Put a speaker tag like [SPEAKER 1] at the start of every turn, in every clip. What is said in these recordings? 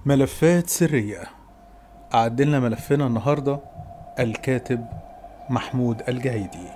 [SPEAKER 1] ملفات سرية أعدلنا ملفنا النهاردة الكاتب محمود الجهيدي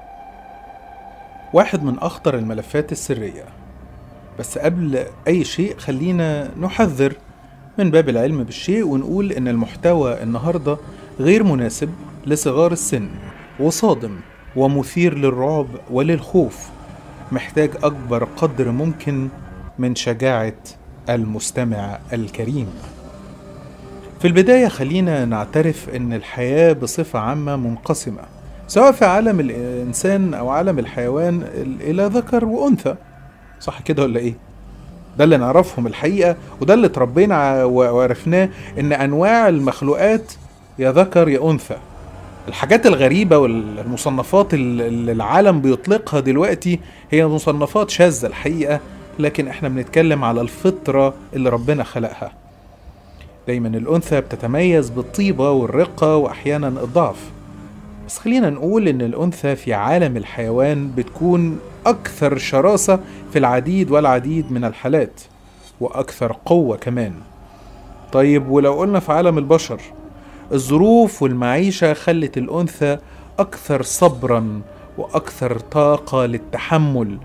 [SPEAKER 1] واحد من أخطر الملفات السرية بس قبل أي شيء خلينا نحذر من باب العلم بالشيء ونقول إن المحتوى النهاردة غير مناسب لصغار السن وصادم ومثير للرعب وللخوف محتاج أكبر قدر ممكن من شجاعة المستمع الكريم في البداية خلينا نعترف أن الحياة بصفة عامة منقسمة سواء في عالم الإنسان أو عالم الحيوان إلى ذكر وأنثى صح كده ولا إيه؟ ده اللي نعرفهم الحقيقة وده اللي اتربينا وعرفناه إن أنواع المخلوقات يا ذكر يا أنثى الحاجات الغريبة والمصنفات اللي العالم بيطلقها دلوقتي هي مصنفات شاذة الحقيقة لكن احنا بنتكلم على الفطرة اللي ربنا خلقها دايما الأنثى بتتميز بالطيبة والرقة وأحيانا الضعف بس خلينا نقول إن الأنثى في عالم الحيوان بتكون أكثر شراسة في العديد والعديد من الحالات وأكثر قوة كمان طيب ولو قلنا في عالم البشر الظروف والمعيشة خلت الأنثى أكثر صبرا وأكثر طاقة للتحمل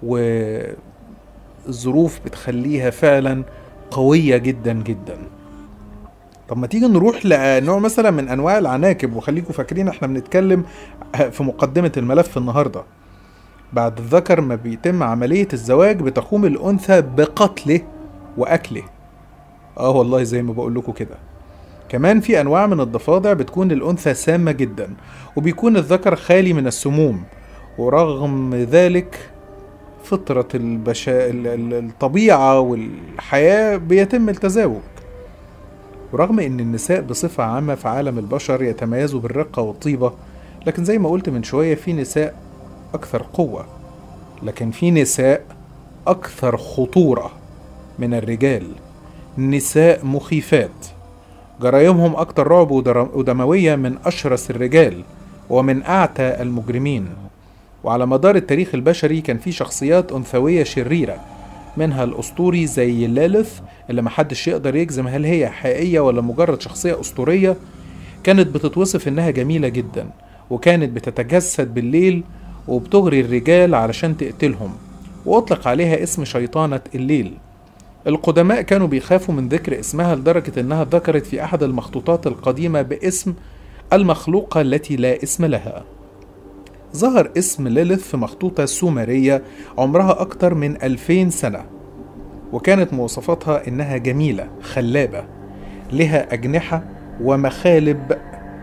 [SPEAKER 1] والظروف بتخليها فعلا قوية جدا جدا طب ما تيجي نروح لنوع مثلا من انواع العناكب وخليكم فاكرين احنا بنتكلم في مقدمة الملف النهاردة بعد الذكر ما بيتم عملية الزواج بتقوم الأنثى بقتله وأكله اه والله زي ما بقول لكم كده كمان في أنواع من الضفادع بتكون الأنثى سامة جدا وبيكون الذكر خالي من السموم ورغم ذلك فطرة البشا... الطبيعة والحياة بيتم التزاوج ورغم ان النساء بصفة عامة في عالم البشر يتميزوا بالرقة والطيبة لكن زي ما قلت من شوية في نساء أكثر قوة لكن في نساء أكثر خطورة من الرجال نساء مخيفات جرايمهم أكثر رعب ودموية من أشرس الرجال ومن أعتى المجرمين وعلى مدار التاريخ البشري كان في شخصيات أنثوية شريرة منها الأسطوري زي ليلث اللي محدش يقدر يجزم هل هي حقيقية ولا مجرد شخصية أسطورية كانت بتتوصف إنها جميلة جدا وكانت بتتجسد بالليل وبتغري الرجال علشان تقتلهم وأطلق عليها اسم شيطانة الليل القدماء كانوا بيخافوا من ذكر اسمها لدرجة إنها ذكرت في أحد المخطوطات القديمة باسم المخلوقة التي لا اسم لها ظهر اسم ليلث في مخطوطة سومرية عمرها أكتر من ألفين سنة وكانت مواصفاتها إنها جميلة خلابة لها أجنحة ومخالب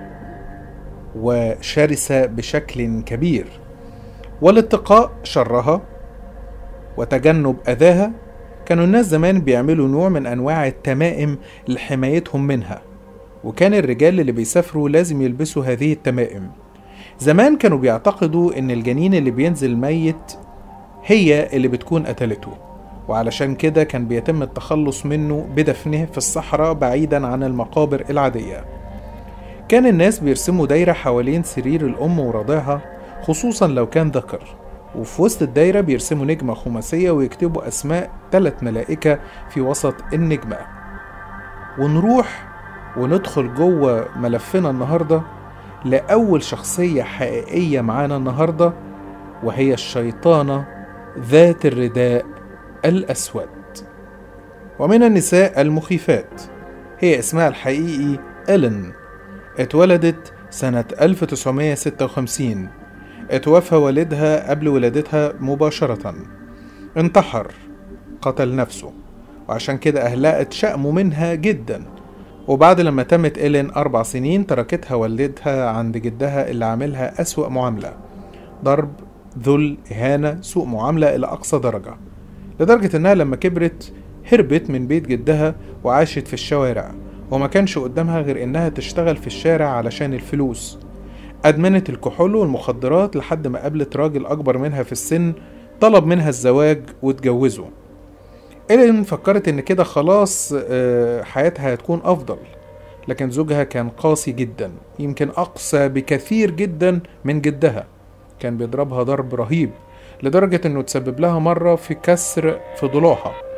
[SPEAKER 1] وشرسة بشكل كبير والاتقاء شرها وتجنب أذاها كانوا الناس زمان بيعملوا نوع من أنواع التمائم لحمايتهم منها وكان الرجال اللي بيسافروا لازم يلبسوا هذه التمائم زمان كانوا بيعتقدوا ان الجنين اللي بينزل ميت هي اللي بتكون قتلته وعلشان كده كان بيتم التخلص منه بدفنه في الصحراء بعيدا عن المقابر العادية كان الناس بيرسموا دايرة حوالين سرير الأم ورضيعها خصوصا لو كان ذكر وفي وسط الدايرة بيرسموا نجمة خماسية ويكتبوا أسماء ثلاث ملائكة في وسط النجمة ونروح وندخل جوه ملفنا النهارده لأول شخصية حقيقية معانا النهاردة وهي الشيطانة ذات الرداء الأسود ومن النساء المخيفات هي اسمها الحقيقي إلين اتولدت سنة 1956 اتوفى والدها قبل ولادتها مباشرة انتحر قتل نفسه وعشان كده أهلها اتشأموا منها جداً وبعد لما تمت إيلين أربع سنين تركتها والدتها عند جدها اللي عاملها أسوأ معاملة ضرب ذل إهانة سوء معاملة إلى أقصى درجة لدرجة إنها لما كبرت هربت من بيت جدها وعاشت في الشوارع وما كانش قدامها غير إنها تشتغل في الشارع علشان الفلوس أدمنت الكحول والمخدرات لحد ما قابلت راجل أكبر منها في السن طلب منها الزواج واتجوزه إيلين فكرت إن كده خلاص حياتها هتكون أفضل لكن زوجها كان قاسي جدا يمكن أقسى بكثير جدا من جدها كان بيضربها ضرب رهيب لدرجة إنه تسبب لها مرة في كسر في ضلوعها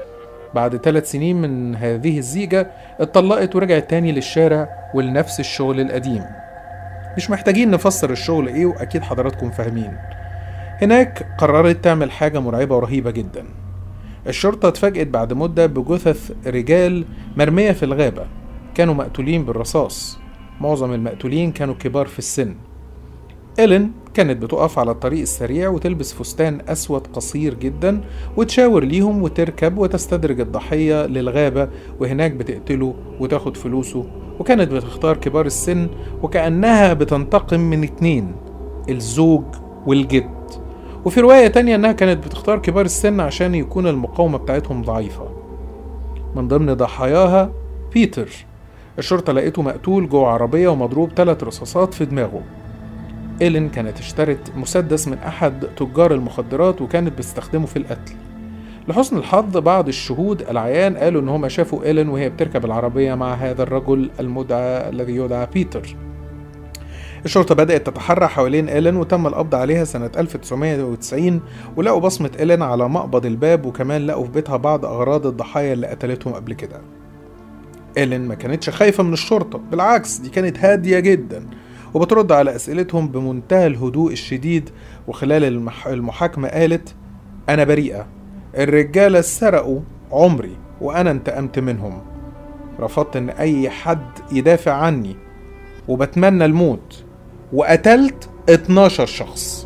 [SPEAKER 1] بعد ثلاث سنين من هذه الزيجة اتطلقت ورجعت تاني للشارع ولنفس الشغل القديم مش محتاجين نفسر الشغل ايه واكيد حضراتكم فاهمين هناك قررت تعمل حاجة مرعبة ورهيبة جدا الشرطة اتفاجئت بعد مدة بجثث رجال مرمية في الغابة كانوا مقتولين بالرصاص معظم المقتولين كانوا كبار في السن إيلين كانت بتقف على الطريق السريع وتلبس فستان أسود قصير جدا وتشاور ليهم وتركب وتستدرج الضحية للغابة وهناك بتقتله وتاخد فلوسه وكانت بتختار كبار السن وكأنها بتنتقم من اتنين الزوج والجد وفي رواية تانية إنها كانت بتختار كبار السن عشان يكون المقاومة بتاعتهم ضعيفة من ضمن ضحاياها بيتر الشرطة لقيته مقتول جوه عربية ومضروب ثلاث رصاصات في دماغه إيلين كانت اشترت مسدس من أحد تجار المخدرات وكانت بتستخدمه في القتل لحسن الحظ بعض الشهود العيان قالوا إن هم شافوا إيلين وهي بتركب العربية مع هذا الرجل المدعى الذي يدعى بيتر الشرطة بدأت تتحرى حوالين إيلين وتم القبض عليها سنة 1990 ولقوا بصمة إيلين على مقبض الباب وكمان لقوا في بيتها بعض أغراض الضحايا اللي قتلتهم قبل كده إيلين ما كانتش خايفة من الشرطة بالعكس دي كانت هادية جدا وبترد على أسئلتهم بمنتهى الهدوء الشديد وخلال المح... المحاكمة قالت أنا بريئة الرجالة سرقوا عمري وأنا انتقمت منهم رفضت إن أي حد يدافع عني وبتمنى الموت وقتلت 12 شخص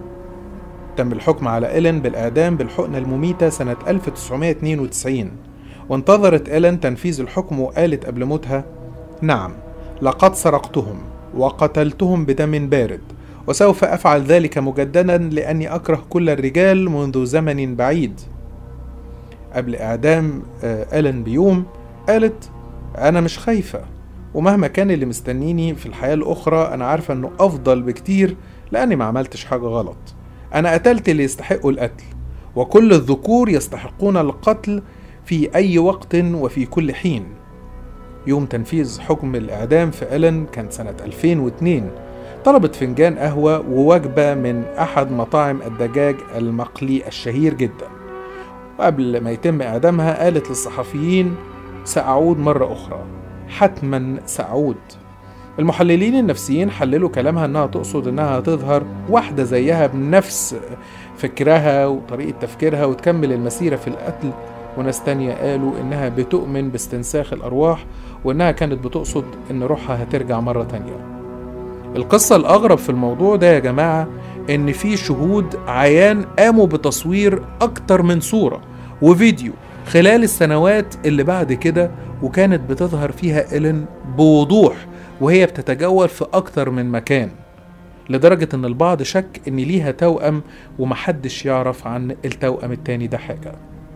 [SPEAKER 1] تم الحكم على إيلين بالإعدام بالحقنة المميتة سنة 1992 وانتظرت إيلين تنفيذ الحكم وقالت قبل موتها نعم لقد سرقتهم وقتلتهم بدم بارد وسوف افعل ذلك مجددا لاني اكره كل الرجال منذ زمن بعيد قبل اعدام الين بيوم قالت انا مش خايفه ومهما كان اللي مستنيني في الحياه الاخرى انا عارفه انه افضل بكتير لاني ما عملتش حاجه غلط انا قتلت اللي يستحقوا القتل وكل الذكور يستحقون القتل في اي وقت وفي كل حين يوم تنفيذ حكم الإعدام في إلين كان سنة 2002 طلبت فنجان قهوة ووجبة من أحد مطاعم الدجاج المقلي الشهير جدا وقبل ما يتم إعدامها قالت للصحفيين سأعود مرة أخرى حتما سأعود المحللين النفسيين حللوا كلامها انها تقصد انها تظهر واحدة زيها بنفس فكرها وطريقة تفكيرها وتكمل المسيرة في القتل وناس تانية قالوا إنها بتؤمن باستنساخ الأرواح وإنها كانت بتقصد إن روحها هترجع مرة تانية القصة الأغرب في الموضوع ده يا جماعة إن في شهود عيان قاموا بتصوير أكتر من صورة وفيديو خلال السنوات اللي بعد كده وكانت بتظهر فيها إيلين بوضوح وهي بتتجول في أكتر من مكان لدرجة إن البعض شك إن ليها توأم ومحدش يعرف عن التوأم التاني ده حاجة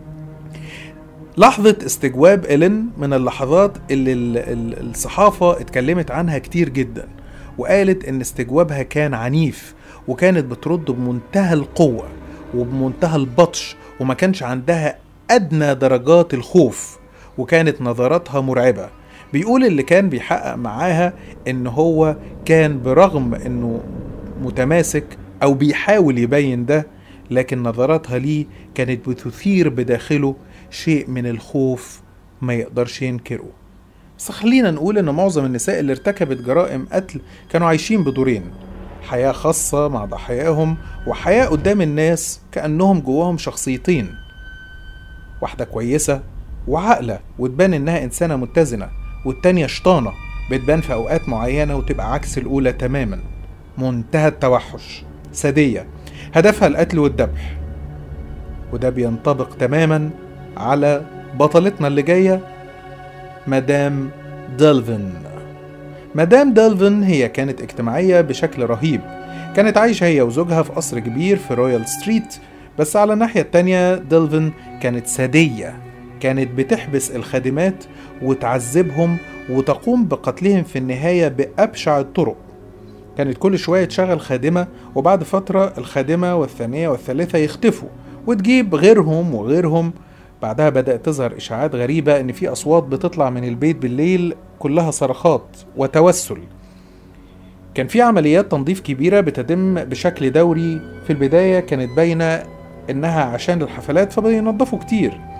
[SPEAKER 1] لحظة استجواب إيلين من اللحظات اللي الصحافة اتكلمت عنها كتير جدا وقالت إن استجوابها كان عنيف وكانت بترد بمنتهى القوة وبمنتهى البطش وما كانش عندها أدنى درجات الخوف وكانت نظراتها مرعبة بيقول اللي كان بيحقق معاها إن هو كان برغم إنه متماسك أو بيحاول يبين ده لكن نظراتها ليه كانت بتثير بداخله شيء من الخوف ما يقدرش ينكره بس خلينا نقول ان معظم النساء اللي ارتكبت جرائم قتل كانوا عايشين بدورين حياة خاصة مع ضحاياهم وحياة قدام الناس كأنهم جواهم شخصيتين واحدة كويسة وعاقلة وتبان إنها إنسانة متزنة والتانية شطانة بتبان في أوقات معينة وتبقى عكس الأولى تماما منتهى التوحش سادية هدفها القتل والذبح وده بينطبق تماما على بطلتنا اللي جاية مدام ديلفن مدام ديلفن هي كانت اجتماعية بشكل رهيب كانت عايشة هي وزوجها في قصر كبير في رويال ستريت بس على الناحية التانية ديلفن كانت سادية كانت بتحبس الخادمات وتعذبهم وتقوم بقتلهم في النهاية بأبشع الطرق كانت كل شوية تشغل خادمة وبعد فترة الخادمة والثانية والثالثة يختفوا وتجيب غيرهم وغيرهم بعدها بدأت تظهر إشاعات غريبة إن في أصوات بتطلع من البيت بالليل كلها صرخات وتوسل كان في عمليات تنظيف كبيرة بتتم بشكل دوري في البداية كانت باينة إنها عشان الحفلات فبينظفوا كتير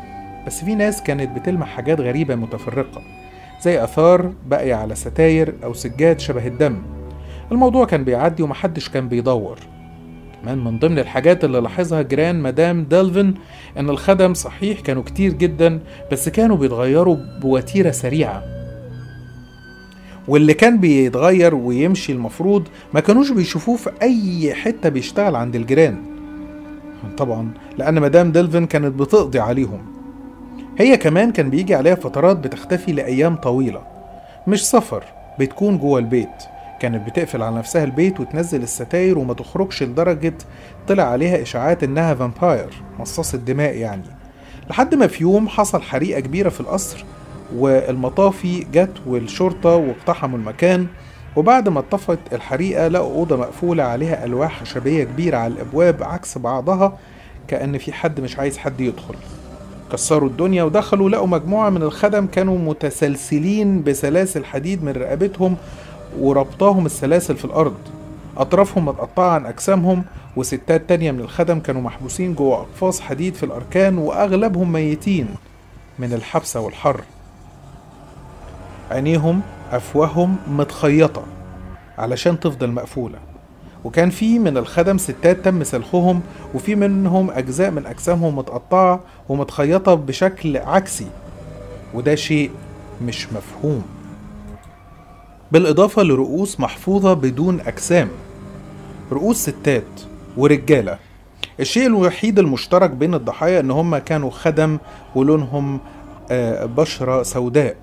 [SPEAKER 1] بس في ناس كانت بتلمح حاجات غريبة متفرقة زي آثار باقية على ستاير أو سجاد شبه الدم الموضوع كان بيعدي ومحدش كان بيدور كمان من ضمن الحاجات اللي لاحظها جيران مدام ديلفن ان الخدم صحيح كانوا كتير جدا بس كانوا بيتغيروا بوتيرة سريعة واللي كان بيتغير ويمشي المفروض ما كانوش بيشوفوه في اي حتة بيشتغل عند الجيران طبعا لان مدام ديلفن كانت بتقضي عليهم هي كمان كان بيجي عليها فترات بتختفي لأيام طويلة مش سفر بتكون جوه البيت كانت بتقفل على نفسها البيت وتنزل الستاير وما تخرجش لدرجة طلع عليها إشاعات إنها فامباير مصاص الدماء يعني لحد ما في يوم حصل حريقة كبيرة في القصر والمطافي جت والشرطة واقتحموا المكان وبعد ما اتطفت الحريقة لقوا أوضة مقفولة عليها ألواح خشبية كبيرة على الأبواب عكس بعضها كأن في حد مش عايز حد يدخل كسروا الدنيا ودخلوا لقوا مجموعة من الخدم كانوا متسلسلين بسلاسل حديد من رقبتهم وربطاهم السلاسل في الأرض أطرافهم متقطعة عن أجسامهم وستات تانية من الخدم كانوا محبوسين جوه أقفاص حديد في الأركان وأغلبهم ميتين من الحبسة والحر عينيهم أفواههم متخيطة علشان تفضل مقفولة وكان في من الخدم ستات تم سلخهم وفي منهم أجزاء من أجسامهم متقطعة ومتخيطة بشكل عكسي وده شيء مش مفهوم بالإضافة لرؤوس محفوظة بدون أجسام رؤوس ستات ورجالة الشيء الوحيد المشترك بين الضحايا إن هم كانوا خدم ولونهم آه، بشرة سوداء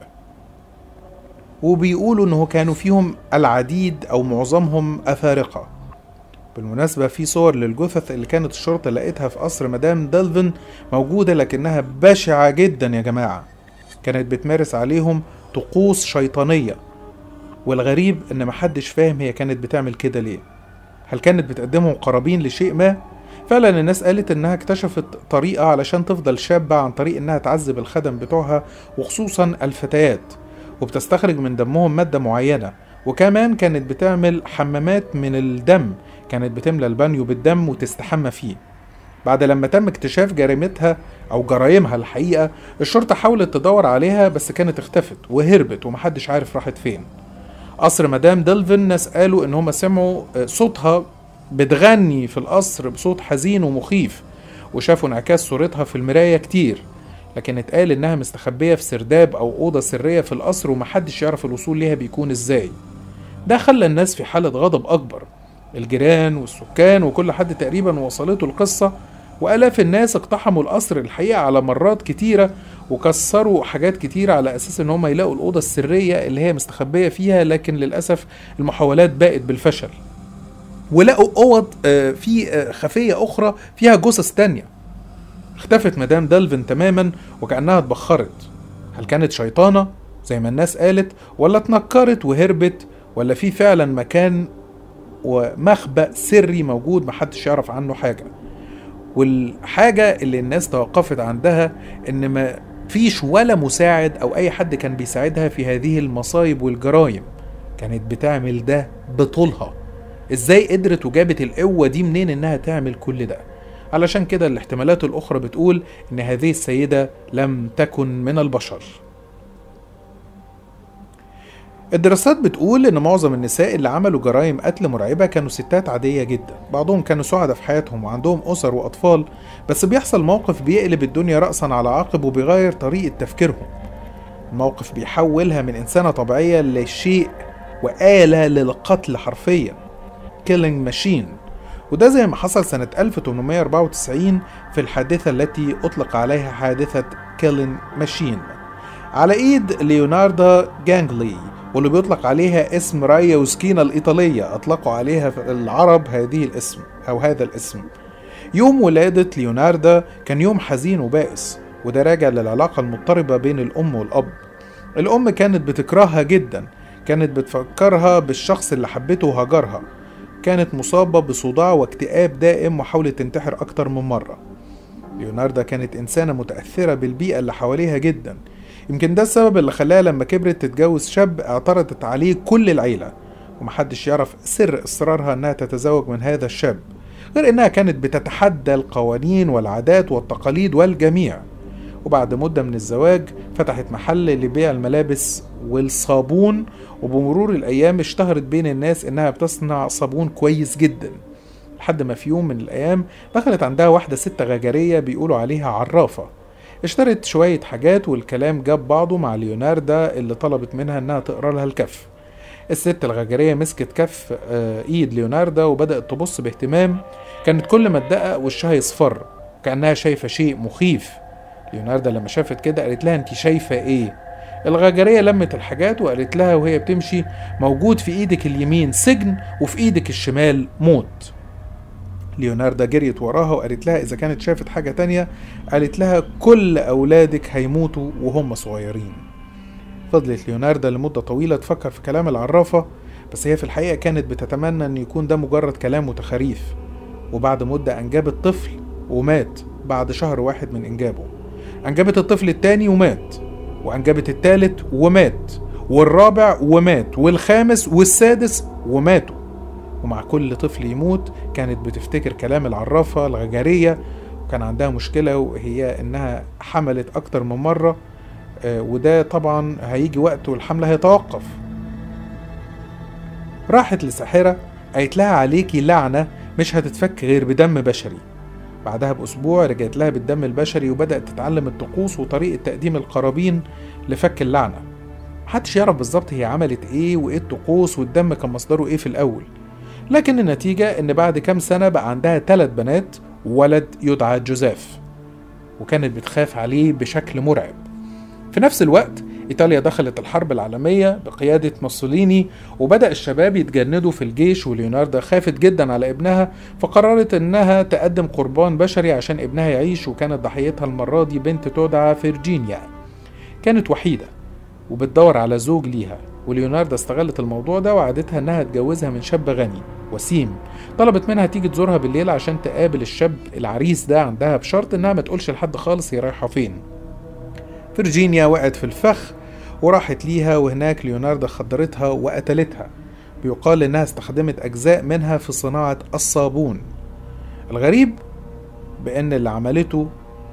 [SPEAKER 1] وبيقولوا إنه كانوا فيهم العديد أو معظمهم أفارقة بالمناسبة في صور للجثث اللي كانت الشرطة لقيتها في قصر مدام دلفن موجودة لكنها بشعة جدا يا جماعة كانت بتمارس عليهم طقوس شيطانية والغريب ان محدش فاهم هي كانت بتعمل كده ليه هل كانت بتقدمهم قرابين لشيء ما فعلا الناس قالت انها اكتشفت طريقة علشان تفضل شابة عن طريق انها تعذب الخدم بتوعها وخصوصا الفتيات وبتستخرج من دمهم مادة معينة وكمان كانت بتعمل حمامات من الدم كانت بتملى البانيو بالدم وتستحمى فيه بعد لما تم اكتشاف جريمتها او جرايمها الحقيقة الشرطة حاولت تدور عليها بس كانت اختفت وهربت ومحدش عارف راحت فين قصر مدام دلفن ناس قالوا ان هم سمعوا صوتها بتغني في القصر بصوت حزين ومخيف وشافوا انعكاس صورتها في المراية كتير لكن اتقال انها مستخبية في سرداب او اوضة سرية في القصر ومحدش يعرف الوصول ليها بيكون ازاي ده خلى الناس في حالة غضب اكبر الجيران والسكان وكل حد تقريبا وصلته القصة وآلاف الناس اقتحموا القصر الحقيقة على مرات كتيرة وكسروا حاجات كتيرة على أساس إن هم يلاقوا الأوضة السرية اللي هي مستخبية فيها لكن للأسف المحاولات باءت بالفشل ولقوا أوض آه، في آه، خفية أخرى فيها جثث تانية اختفت مدام دلفن تماما وكأنها اتبخرت هل كانت شيطانة زي ما الناس قالت ولا اتنكرت وهربت ولا في فعلا مكان ومخبأ سري موجود محدش يعرف عنه حاجة والحاجة اللي الناس توقفت عندها ان ما فيش ولا مساعد او اي حد كان بيساعدها في هذه المصايب والجرايم كانت بتعمل ده بطولها ازاي قدرت وجابت القوة دي منين انها تعمل كل ده علشان كده الاحتمالات الاخرى بتقول ان هذه السيدة لم تكن من البشر الدراسات بتقول ان معظم النساء اللي عملوا جرائم قتل مرعبه كانوا ستات عاديه جدا بعضهم كانوا سعداء في حياتهم وعندهم اسر واطفال بس بيحصل موقف بيقلب الدنيا راسا على عقب وبيغير طريقه تفكيرهم الموقف بيحولها من انسانه طبيعيه لشيء وآلة للقتل حرفيا كيلينج ماشين وده زي ما حصل سنة 1894 في الحادثة التي أطلق عليها حادثة كيلين ماشين على إيد ليوناردو جانجلي واللي بيطلق عليها اسم رايا وسكينة الإيطالية أطلقوا عليها العرب هذه الاسم أو هذا الاسم يوم ولادة ليوناردو كان يوم حزين وبائس وده راجع للعلاقة المضطربة بين الأم والأب الأم كانت بتكرهها جدا كانت بتفكرها بالشخص اللي حبته وهجرها كانت مصابة بصداع واكتئاب دائم وحاولت تنتحر أكتر من مرة ليوناردو كانت إنسانة متأثرة بالبيئة اللي حواليها جدا يمكن ده السبب اللي خلاها لما كبرت تتجوز شاب اعترضت عليه كل العيلة ومحدش يعرف سر إصرارها إنها تتزوج من هذا الشاب غير إنها كانت بتتحدى القوانين والعادات والتقاليد والجميع وبعد مدة من الزواج فتحت محل لبيع الملابس والصابون وبمرور الأيام اشتهرت بين الناس إنها بتصنع صابون كويس جدا لحد ما في يوم من الأيام دخلت عندها واحدة ست غجرية بيقولوا عليها عرافة اشترت شوية حاجات والكلام جاب بعضه مع ليوناردا اللي طلبت منها إنها تقرا لها الكف الست الغجرية مسكت كف آه، ايد ليوناردا وبدأت تبص باهتمام كانت كل ما تدقق وشها يصفر كأنها شايفة شيء مخيف ليوناردا لما شافت كده قالت لها انت شايفة ايه الغجرية لمت الحاجات وقالت لها وهي بتمشي موجود في ايدك اليمين سجن وفي ايدك الشمال موت ليوناردا جريت وراها وقالت لها إذا كانت شافت حاجة تانية قالت لها كل أولادك هيموتوا وهم صغيرين فضلت ليوناردا لمدة طويلة تفكر في كلام العرافة بس هي في الحقيقة كانت بتتمنى أن يكون ده مجرد كلام وتخاريف وبعد مدة أنجبت طفل ومات بعد شهر واحد من إنجابه أنجبت الطفل التاني ومات وأنجبت التالت ومات والرابع ومات والخامس والسادس وماتوا ومع كل طفل يموت كانت بتفتكر كلام العرافة الغجرية وكان عندها مشكلة وهي إنها حملت أكتر من مرة آه، وده طبعا هيجي وقت والحمل هيتوقف راحت لساحرة قالت لها عليكي لعنة مش هتتفك غير بدم بشري بعدها بأسبوع رجعت لها بالدم البشري وبدأت تتعلم الطقوس وطريقة تقديم القرابين لفك اللعنة محدش يعرف بالظبط هي عملت ايه وايه الطقوس والدم كان مصدره ايه في الأول لكن النتيجة إن بعد كام سنة بقى عندها ثلاث بنات وولد يدعى جوزيف وكانت بتخاف عليه بشكل مرعب في نفس الوقت إيطاليا دخلت الحرب العالمية بقيادة موسوليني وبدأ الشباب يتجندوا في الجيش وليوناردا خافت جدا على ابنها فقررت إنها تقدم قربان بشري عشان ابنها يعيش وكانت ضحيتها المرة دي بنت تدعى فيرجينيا كانت وحيدة وبتدور على زوج ليها وليوناردا استغلت الموضوع ده وعدتها انها تجوزها من شاب غني وسيم طلبت منها تيجي تزورها بالليل عشان تقابل الشاب العريس ده عندها بشرط انها ما تقولش لحد خالص هي رايحه فين فيرجينيا وقعت في الفخ وراحت ليها وهناك ليوناردا خدرتها وقتلتها بيقال انها استخدمت اجزاء منها في صناعه الصابون الغريب بان اللي عملته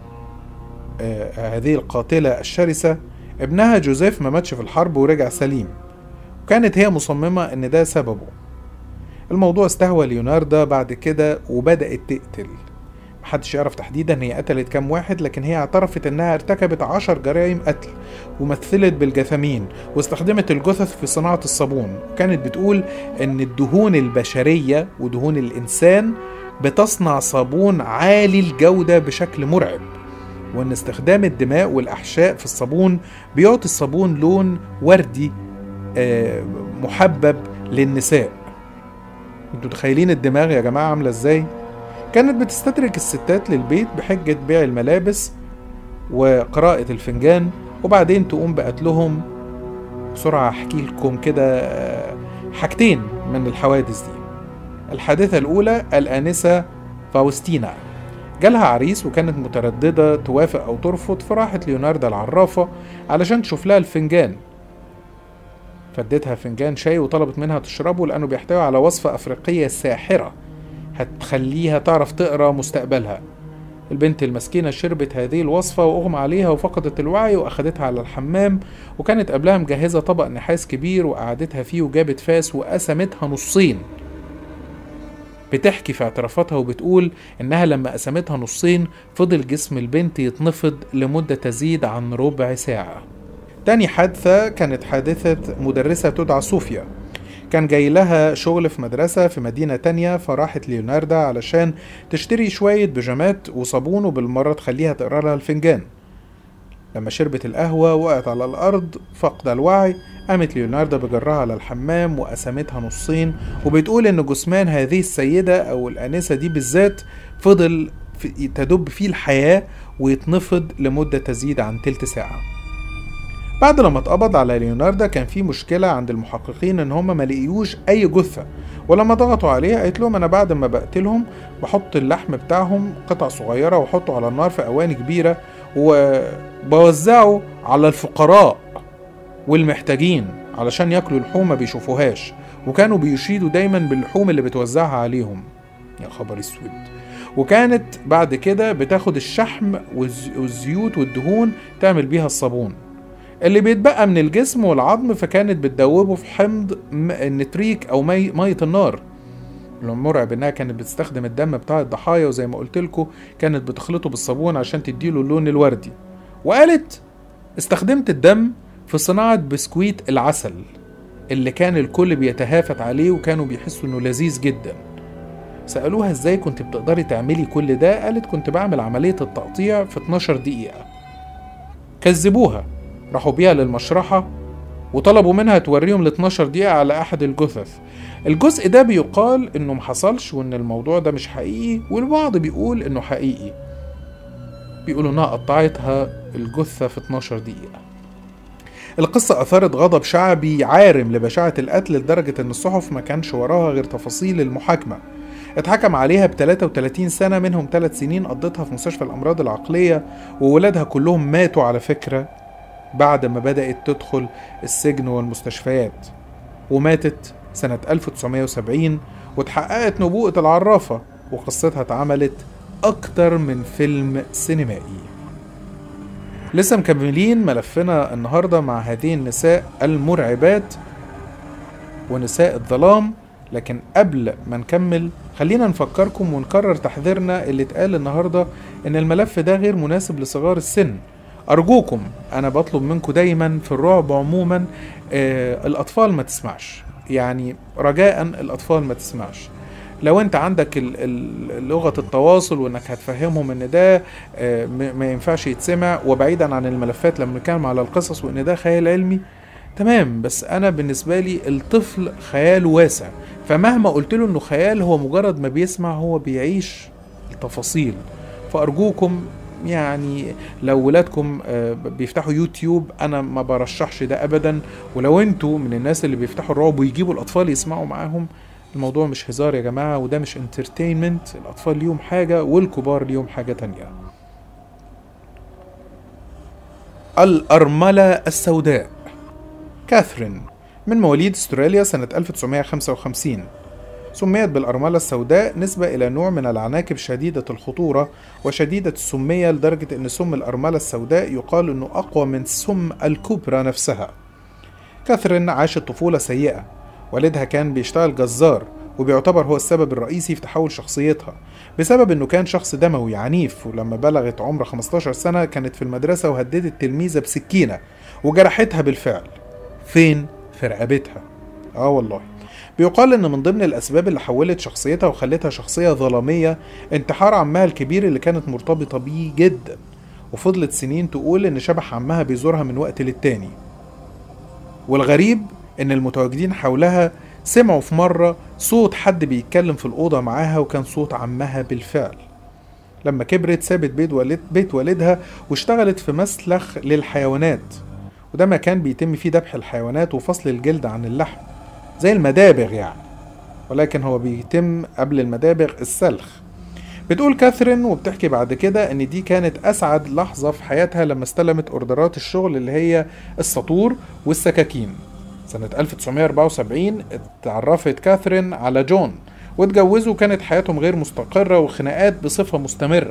[SPEAKER 1] آه هذه القاتله الشرسه ابنها جوزيف ما ماتش في الحرب ورجع سليم وكانت هي مصممة إن ده سببه الموضوع استهوى ليوناردا بعد كده وبدأت تقتل محدش يعرف تحديدا هي قتلت كام واحد لكن هي اعترفت انها ارتكبت عشر جرائم قتل ومثلت بالجثامين واستخدمت الجثث في صناعة الصابون وكانت بتقول ان الدهون البشرية ودهون الانسان بتصنع صابون عالي الجودة بشكل مرعب وان استخدام الدماء والاحشاء في الصابون بيعطي الصابون لون وردي آه، محبب للنساء انتوا متخيلين الدماغ يا جماعه عامله ازاي كانت بتستدرك الستات للبيت بحجه بيع الملابس وقراءه الفنجان وبعدين تقوم بقتلهم بسرعه احكي لكم كده آه، حاجتين من الحوادث دي الحادثه الاولى الانسه فاوستينا جالها عريس وكانت مترددة توافق أو ترفض فراحت ليوناردا العرافة علشان تشوف لها الفنجان فديتها فنجان شاي وطلبت منها تشربه لأنه بيحتوي على وصفة أفريقية ساحرة هتخليها تعرف تقرا مستقبلها البنت المسكينة شربت هذه الوصفة وأغمى عليها وفقدت الوعي وأخدتها على الحمام وكانت قبلها مجهزة طبق نحاس كبير وقعدتها فيه وجابت فاس وقسمتها نصين بتحكي في اعترافاتها وبتقول إنها لما قسمتها نصين فضل جسم البنت يتنفض لمدة تزيد عن ربع ساعة تاني حادثة كانت حادثة مدرسة تدعى صوفيا كان جاي لها شغل في مدرسة في مدينة تانية فراحت ليوناردا علشان تشتري شوية بيجامات وصابون وبالمرة تخليها تقرا لها الفنجان لما شربت القهوة وقعت على الأرض فقد الوعي قامت ليوناردا بجرها على الحمام وقسمتها نصين وبتقول إن جثمان هذه السيدة أو الآنسة دي بالذات فضل في تدب فيه الحياة ويتنفض لمدة تزيد عن تلت ساعة بعد لما اتقبض على ليوناردا كان في مشكلة عند المحققين إن هما ما لقيوش أي جثة ولما ضغطوا عليها قالت لهم أنا بعد ما بقتلهم بحط اللحم بتاعهم قطع صغيرة وأحطه على النار في أواني كبيرة وبوزعه على الفقراء والمحتاجين علشان ياكلوا لحوم ما بيشوفوهاش وكانوا بيشيدوا دايما باللحوم اللي بتوزعها عليهم يا خبر اسود وكانت بعد كده بتاخد الشحم والز- والزيوت والدهون تعمل بيها الصابون اللي بيتبقى من الجسم والعظم فكانت بتدوبه في حمض م- النتريك او مي ميه النار المرعب انها كانت بتستخدم الدم بتاع الضحايا وزي ما قلت لكم كانت بتخلطه بالصابون عشان تديله اللون الوردي وقالت استخدمت الدم في صناعة بسكويت العسل اللي كان الكل بيتهافت عليه وكانوا بيحسوا انه لذيذ جدا سألوها ازاي كنت بتقدري تعملي كل ده قالت كنت بعمل عملية التقطيع في 12 دقيقة كذبوها راحوا بيها للمشرحة وطلبوا منها توريهم ال 12 دقيقة على أحد الجثث الجزء ده بيقال إنه محصلش وإن الموضوع ده مش حقيقي والبعض بيقول إنه حقيقي بيقولوا إنها قطعتها الجثة في 12 دقيقة القصة أثارت غضب شعبي عارم لبشاعة القتل لدرجة إن الصحف ما كانش وراها غير تفاصيل المحاكمة اتحكم عليها ب 33 سنة منهم 3 سنين قضتها في مستشفى الأمراض العقلية وولادها كلهم ماتوا على فكرة بعد ما بدأت تدخل السجن والمستشفيات وماتت سنة 1970 واتحققت نبوءة العرافة وقصتها اتعملت أكتر من فيلم سينمائي لسه مكملين ملفنا النهاردة مع هذه النساء المرعبات ونساء الظلام لكن قبل ما نكمل خلينا نفكركم ونكرر تحذيرنا اللي اتقال النهاردة ان الملف ده غير مناسب لصغار السن أرجوكم أنا بطلب منكم دايما في الرعب عموما آه الأطفال ما تسمعش يعني رجاء الأطفال ما تسمعش لو انت عندك ال- ال- لغة التواصل وانك هتفهمهم ان ده آه، م- ما ينفعش يتسمع وبعيدا عن الملفات لما نتكلم على القصص وان ده خيال علمي تمام بس انا بالنسبة لي الطفل خياله واسع فمهما قلت له انه خيال هو مجرد ما بيسمع هو بيعيش التفاصيل فارجوكم يعني لو ولادكم آه، بيفتحوا يوتيوب انا ما برشحش ده ابدا ولو انتوا من الناس اللي بيفتحوا الرعب ويجيبوا الاطفال يسمعوا معاهم الموضوع مش هزار يا جماعة وده مش انترتينمنت الأطفال ليهم حاجة والكبار ليهم حاجة تانية الأرملة السوداء كاثرين من مواليد استراليا سنة 1955 سميت بالأرملة السوداء نسبة إلى نوع من العناكب شديدة الخطورة وشديدة السمية لدرجة أن سم الأرملة السوداء يقال أنه أقوى من سم الكوبرا نفسها كاثرين عاشت طفولة سيئة والدها كان بيشتغل جزار وبيعتبر هو السبب الرئيسي في تحول شخصيتها بسبب انه كان شخص دموي عنيف ولما بلغت عمر 15 سنة كانت في المدرسة وهددت تلميذة بسكينة وجرحتها بالفعل فين؟ في رقبتها اه والله بيقال ان من ضمن الاسباب اللي حولت شخصيتها وخلتها شخصية ظلامية انتحار عمها الكبير اللي كانت مرتبطة بيه جدا وفضلت سنين تقول ان شبح عمها بيزورها من وقت للتاني والغريب ان المتواجدين حولها سمعوا في مرة صوت حد بيتكلم في الأوضة معاها وكان صوت عمها بالفعل لما كبرت سابت بيت, والد بيت والدها واشتغلت في مسلخ للحيوانات وده مكان بيتم فيه ذبح الحيوانات وفصل الجلد عن اللحم زي المدابغ يعني ولكن هو بيتم قبل المدابغ السلخ بتقول كاثرين وبتحكي بعد كده ان دي كانت اسعد لحظة في حياتها لما استلمت اوردرات الشغل اللي هي السطور والسكاكين سنة 1974 اتعرفت كاثرين على جون واتجوزوا كانت حياتهم غير مستقرة وخناقات بصفة مستمرة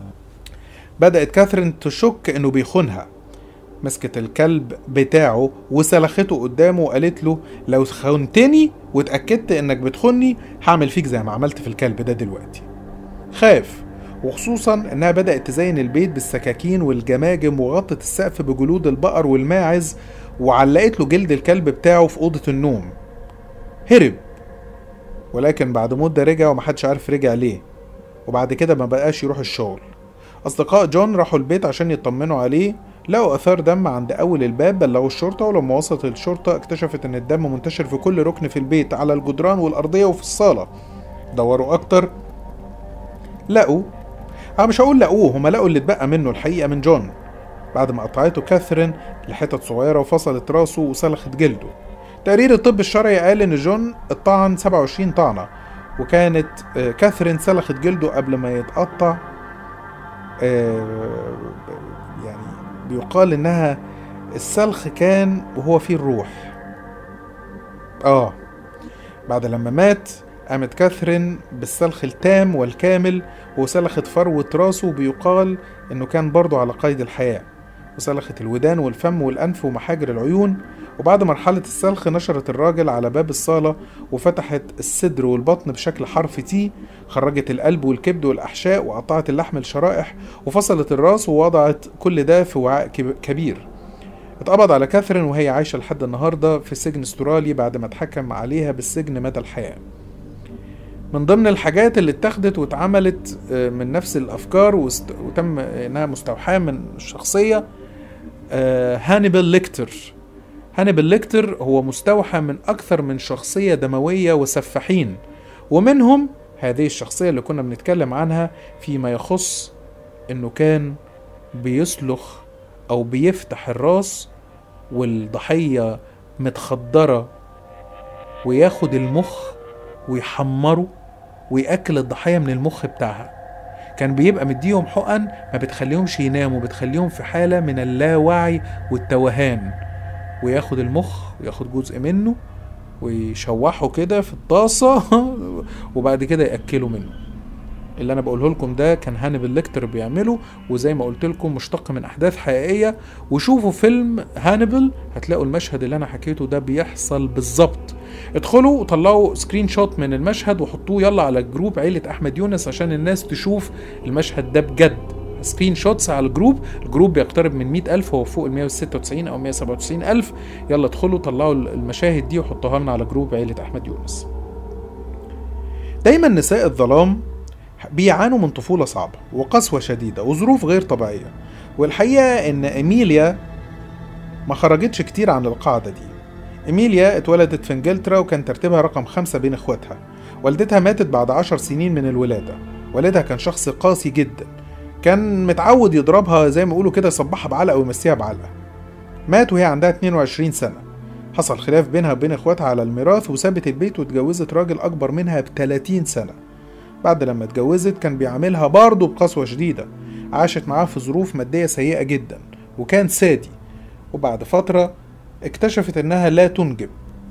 [SPEAKER 1] بدأت كاثرين تشك انه بيخونها مسكت الكلب بتاعه وسلخته قدامه وقالت له لو خنتني واتأكدت انك بتخني هعمل فيك زي ما عملت في الكلب ده دلوقتي خاف وخصوصا انها بدأت تزين البيت بالسكاكين والجماجم وغطت السقف بجلود البقر والماعز وعلقت له جلد الكلب بتاعه في أوضة النوم هرب ولكن بعد مدة رجع ومحدش عارف رجع ليه وبعد كده ما بقاش يروح الشغل أصدقاء جون راحوا البيت عشان يطمنوا عليه لقوا آثار دم عند أول الباب بلغوا الشرطة ولما وصلت الشرطة اكتشفت إن الدم منتشر في كل ركن في البيت على الجدران والأرضية وفي الصالة دوروا أكتر لقوا أنا مش هقول لقوه هما لقوا اللي اتبقى منه الحقيقة من جون بعد ما قطعته كاثرين لحتت صغيرة وفصلت راسه وسلخت جلده تقرير الطب الشرعي قال ان جون اتطعن 27 طعنة وكانت آه، كاثرين سلخت جلده قبل ما يتقطع آه، يعني بيقال انها السلخ كان وهو فيه الروح اه بعد لما مات قامت كاثرين بالسلخ التام والكامل وسلخت فروة راسه بيقال انه كان برضه على قيد الحياة وسلخت الودان والفم والأنف ومحاجر العيون وبعد مرحلة السلخ نشرت الراجل على باب الصالة وفتحت الصدر والبطن بشكل حرف تي خرجت القلب والكبد والأحشاء وقطعت اللحم لشرائح وفصلت الراس ووضعت كل ده في وعاء كب- كبير اتقبض على كاثرين وهي عايشة لحد النهاردة في سجن استرالي بعد ما اتحكم عليها بالسجن مدى الحياة من ضمن الحاجات اللي اتخذت واتعملت آه، من نفس الأفكار وست- وتم إنها مستوحاة من الشخصية آه، هانيبال ليكتر هانيبال ليكتر هو مستوحى من أكثر من شخصية دموية وسفاحين ومنهم هذه الشخصية اللي كنا بنتكلم عنها فيما يخص إنه كان بيسلخ أو بيفتح الراس والضحية متخدرة وياخد المخ ويحمره ويأكل الضحية من المخ بتاعها كان بيبقى مديهم حقن ما بتخليهمش يناموا بتخليهم في حالة من اللاوعي والتوهان وياخد المخ وياخد جزء منه ويشوحه كده في الطاسة وبعد كده يأكله منه اللي انا بقوله لكم ده كان هانيبال ليكتر بيعمله وزي ما قلت لكم مشتق من احداث حقيقيه وشوفوا فيلم هانيبال هتلاقوا المشهد اللي انا حكيته ده بيحصل بالظبط ادخلوا وطلعوا سكرين شوت من المشهد وحطوه يلا على جروب عيلة احمد يونس عشان الناس تشوف المشهد ده بجد سكرين شوتس على الجروب الجروب بيقترب من 100 ألف هو فوق ال 196 أو 197 ألف يلا ادخلوا طلعوا المشاهد دي وحطوها لنا على جروب عيلة أحمد يونس دايما نساء الظلام بيعانوا من طفولة صعبة وقسوة شديدة وظروف غير طبيعية والحقيقة إن إيميليا ما خرجتش كتير عن القاعدة دي إيميليا اتولدت في إنجلترا وكان ترتيبها رقم خمسة بين إخواتها والدتها ماتت بعد عشر سنين من الولادة والدها كان شخص قاسي جدا كان متعود يضربها زي ما يقولوا كده يصبحها بعلقة ويمسيها بعلقة مات وهي عندها 22 سنة حصل خلاف بينها وبين اخواتها على الميراث وسابت البيت واتجوزت راجل أكبر منها ب 30 سنة بعد لما اتجوزت كان بيعاملها برضه بقسوة شديدة عاشت معاه في ظروف مادية سيئة جدا وكان سادي وبعد فترة اكتشفت انها لا تنجب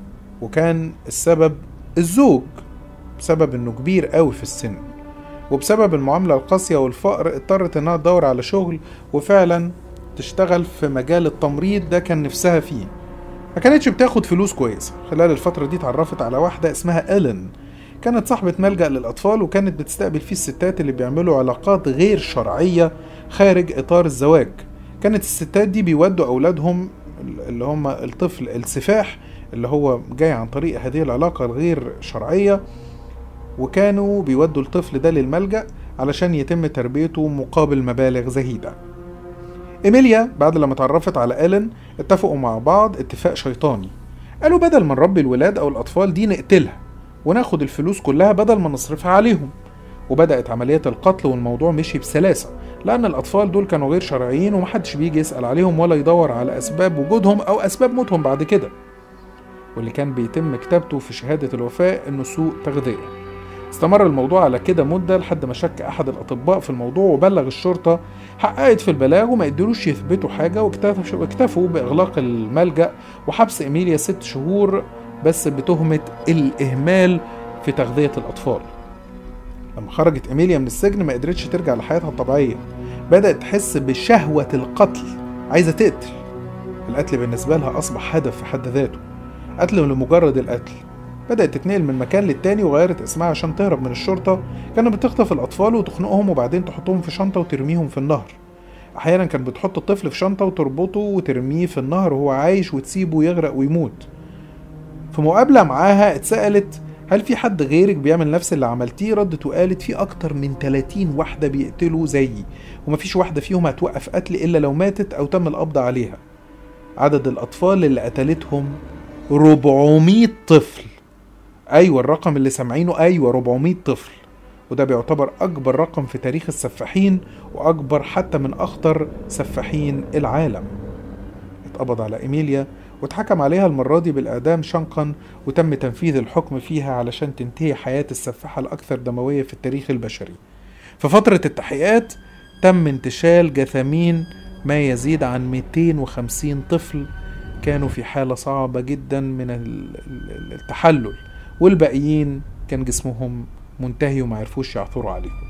[SPEAKER 1] وكان السبب الزوج بسبب انه كبير قوي في السن وبسبب المعاملة القاسية والفقر اضطرت انها تدور على شغل وفعلا تشتغل في مجال التمريض ده كان نفسها فيه ما كانتش بتاخد فلوس كويسة خلال الفترة دي اتعرفت على واحدة اسمها إيلين كانت صاحبة ملجأ للأطفال وكانت بتستقبل فيه الستات اللي بيعملوا علاقات غير شرعية خارج إطار الزواج كانت الستات دي بيودوا أولادهم اللي هم الطفل السفاح اللي هو جاي عن طريق هذه العلاقة الغير شرعية وكانوا بيودوا الطفل ده للملجأ علشان يتم تربيته مقابل مبالغ زهيدة إيميليا بعد لما اتعرفت على إيلين اتفقوا مع بعض اتفاق شيطاني قالوا بدل ما نربي الولاد أو الأطفال دي نقتلها وناخد الفلوس كلها بدل ما نصرفها عليهم وبدأت عملية القتل والموضوع مشي بسلاسة لأن الأطفال دول كانوا غير شرعيين ومحدش بيجي يسأل عليهم ولا يدور على أسباب وجودهم أو أسباب موتهم بعد كده واللي كان بيتم كتابته في شهادة الوفاة إنه سوء تغذية استمر الموضوع على كده مدة لحد ما شك أحد الأطباء في الموضوع وبلغ الشرطة حققت في البلاغ وما قدروش يثبتوا حاجة واكتفوا اكتفوا بإغلاق الملجأ وحبس إيميليا ست شهور بس بتهمة الإهمال في تغذية الأطفال لما خرجت إيميليا من السجن ما قدرتش ترجع لحياتها الطبيعية بدأت تحس بشهوة القتل عايزة تقتل القتل بالنسبة لها أصبح هدف في حد ذاته قتل لمجرد القتل بدأت تتنقل من مكان للتاني وغيرت اسمها عشان تهرب من الشرطة كانت بتخطف الأطفال وتخنقهم وبعدين تحطهم في شنطة وترميهم في النهر أحيانا كانت بتحط الطفل في شنطة وتربطه وترميه في النهر وهو عايش وتسيبه يغرق ويموت في مقابلة معاها اتسألت هل في حد غيرك بيعمل نفس اللي عملتيه ردت وقالت في أكتر من 30 واحدة بيقتلوا زيي ومفيش واحدة فيهم هتوقف قتل إلا لو ماتت أو تم القبض عليها عدد الأطفال اللي قتلتهم 400 طفل أيوة الرقم اللي سامعينه أيوة 400 طفل وده بيعتبر أكبر رقم في تاريخ السفاحين وأكبر حتى من أخطر سفاحين العالم اتقبض على إيميليا واتحكم عليها المرة دي بالإعدام شنقا وتم تنفيذ الحكم فيها علشان تنتهي حياة السفاحة الأكثر دموية في التاريخ البشري في فترة التحقيقات تم انتشال جثامين ما يزيد عن 250 طفل كانوا في حالة صعبة جدا من التحلل والباقيين كان جسمهم منتهي وما عرفوش يعثروا عليهم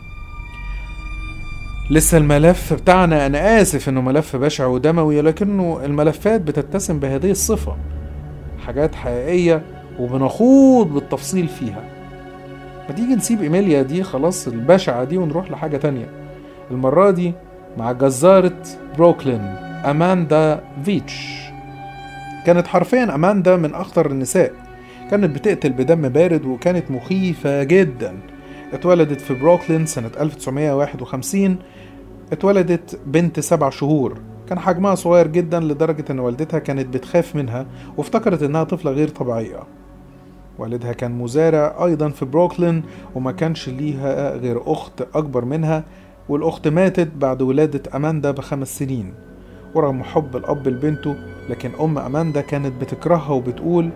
[SPEAKER 1] لسه الملف بتاعنا انا اسف انه ملف بشع ودموي لكنه الملفات بتتسم بهذه الصفة حاجات حقيقية وبنخوض بالتفصيل فيها ما تيجي نسيب ايميليا دي خلاص البشعة دي ونروح لحاجة تانية المرة دي مع جزارة بروكلين أماندا فيتش كانت حرفيا أماندا من أخطر النساء كانت بتقتل بدم بارد وكانت مخيفة جدا اتولدت في بروكلين سنة 1951 اتولدت بنت سبع شهور كان حجمها صغير جدا لدرجة ان والدتها كانت بتخاف منها وافتكرت انها طفلة غير طبيعية والدها كان مزارع ايضا في بروكلين وما كانش ليها غير اخت اكبر منها والاخت ماتت بعد ولادة اماندا بخمس سنين ورغم حب الاب لبنته لكن ام اماندا كانت بتكرهها وبتقول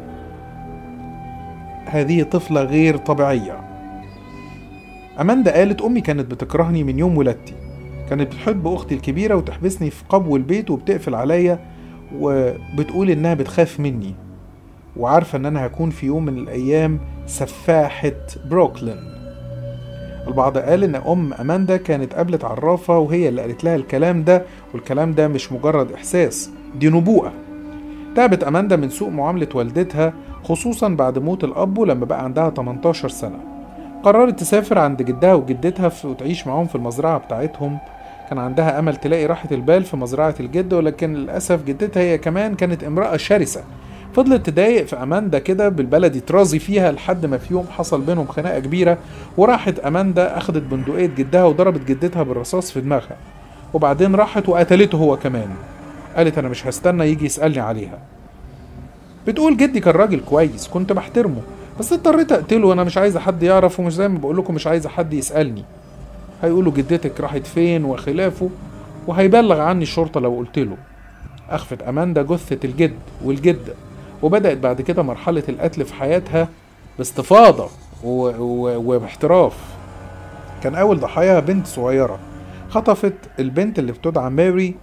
[SPEAKER 1] هذه طفلة غير طبيعية أماندا قالت أمي كانت بتكرهني من يوم ولادتي كانت بتحب أختي الكبيرة وتحبسني في قبو البيت وبتقفل عليا وبتقول إنها بتخاف مني وعارفة إن أنا هكون في يوم من الأيام سفاحة بروكلين البعض قال إن أم أماندا كانت قابلت عرافة وهي اللي قالت لها الكلام ده والكلام ده مش مجرد إحساس دي نبوءة تعبت أماندا من سوء معاملة والدتها خصوصا بعد موت الأب لما بقى عندها 18 سنة قررت تسافر عند جدها وجدتها وتعيش معاهم في المزرعة بتاعتهم كان عندها أمل تلاقي راحة البال في مزرعة الجد ولكن للأسف جدتها هي كمان كانت امرأة شرسة فضلت تضايق في أماندا كده بالبلدي ترازي فيها لحد ما في يوم حصل بينهم خناقة كبيرة وراحت أماندا أخدت بندقية جدها وضربت جدتها بالرصاص في دماغها وبعدين راحت وقتلته هو كمان قالت أنا مش هستنى يجي يسألني عليها بتقول جدي كان راجل كويس كنت بحترمه بس اضطريت اقتله وانا مش عايزه حد يعرف ومش زي ما بقول لكم مش عايزه حد يسالني هيقولوا جدتك راحت فين وخلافه وهيبلغ عني الشرطه لو قلت له اخفت اماندا جثه الجد والجده وبدات بعد كده مرحله القتل في حياتها باستفاضه و... و... وباحتراف كان اول ضحايا بنت صغيره خطفت البنت اللي بتدعى ماري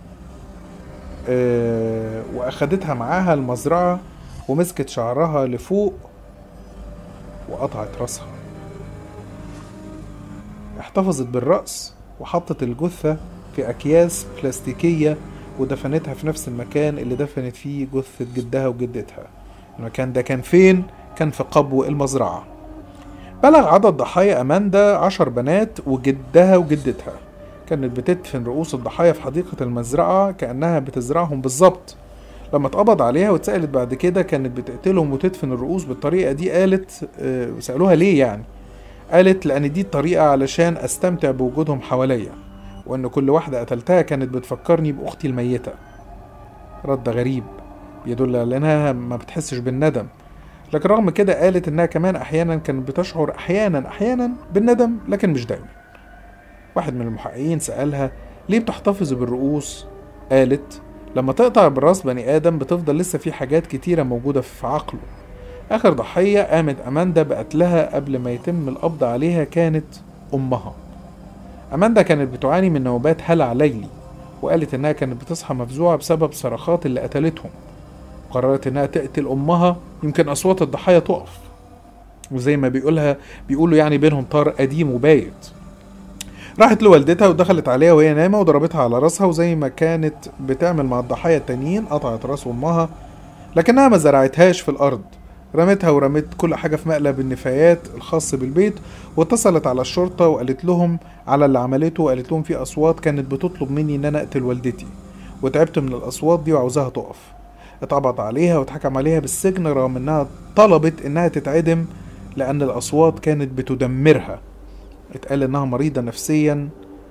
[SPEAKER 1] آه واخدتها معاها المزرعه ومسكت شعرها لفوق وقطعت راسها احتفظت بالرأس وحطت الجثة في أكياس بلاستيكية ودفنتها في نفس المكان اللي دفنت فيه جثة جدها وجدتها المكان ده كان فين؟ كان في قبو المزرعة بلغ عدد ضحايا أماندا عشر بنات وجدها وجدتها كانت بتدفن رؤوس الضحايا في حديقة المزرعة كأنها بتزرعهم بالظبط لما اتقبض عليها واتسألت بعد كده كانت بتقتلهم وتدفن الرؤوس بالطريقة دي قالت آه، سألوها ليه يعني قالت لأن دي الطريقة علشان أستمتع بوجودهم حواليا وإن كل واحدة قتلتها كانت بتفكرني بأختي الميتة رد غريب بيدل على إنها ما بتحسش بالندم لكن رغم كده قالت إنها كمان أحيانا كانت بتشعر أحيانا أحيانا بالندم لكن مش دايما واحد من المحققين سألها ليه بتحتفظ بالرؤوس قالت لما تقطع براس بني آدم بتفضل لسه في حاجات كتيرة موجودة في عقله آخر ضحية قامت أماندا بقتلها قبل ما يتم القبض عليها كانت أمها أماندا كانت بتعاني من نوبات هلع ليلي وقالت إنها كانت بتصحى مفزوعة بسبب صرخات اللي قتلتهم قررت إنها تقتل أمها يمكن أصوات الضحايا تقف وزي ما بيقولها بيقولوا يعني بينهم طار قديم وبايت راحت لوالدتها ودخلت عليها وهي نايمة وضربتها على راسها وزي ما كانت بتعمل مع الضحايا التانيين قطعت راس أمها لكنها ما زرعتهاش في الأرض رمتها ورمت كل حاجة في مقلب النفايات الخاص بالبيت واتصلت على الشرطة وقالت لهم على اللي عملته وقالت لهم في أصوات كانت بتطلب مني إن أنا أقتل والدتي وتعبت من الأصوات دي وعاوزاها تقف اتقبض عليها واتحكم عليها بالسجن رغم إنها طلبت إنها تتعدم لأن الأصوات كانت بتدمرها اتقال إنها مريضة نفسيا